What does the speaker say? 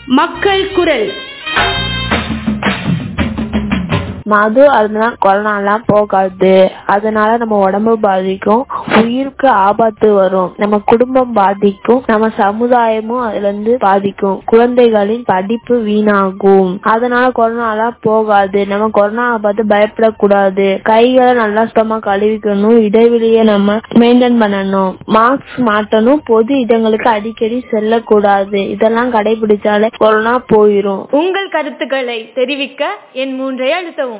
மக்கள் குரல் மது அருந்தினா கொரோனாலாம் போகாது அதனால நம்ம உடம்பு பாதிக்கும் உயிருக்கு ஆபத்து வரும் நம்ம குடும்பம் பாதிக்கும் நம்ம சமுதாயமும் அதுல இருந்து பாதிக்கும் குழந்தைகளின் படிப்பு வீணாகும் அதனால கொரோனாலாம் போகாது நம்ம கொரோனாவை பார்த்து பயப்படக்கூடாது கைகளை நல்லா சுத்தமா கழுவிக்கணும் இடைவெளியை நம்ம மெயின்டைன் பண்ணணும் மாஸ்க் மாட்டணும் பொது இடங்களுக்கு அடிக்கடி செல்லக்கூடாது இதெல்லாம் கடைபிடிச்சாலே கொரோனா போயிரும் உங்கள் கருத்துக்களை தெரிவிக்க என் மூன்றை அழுத்தவும்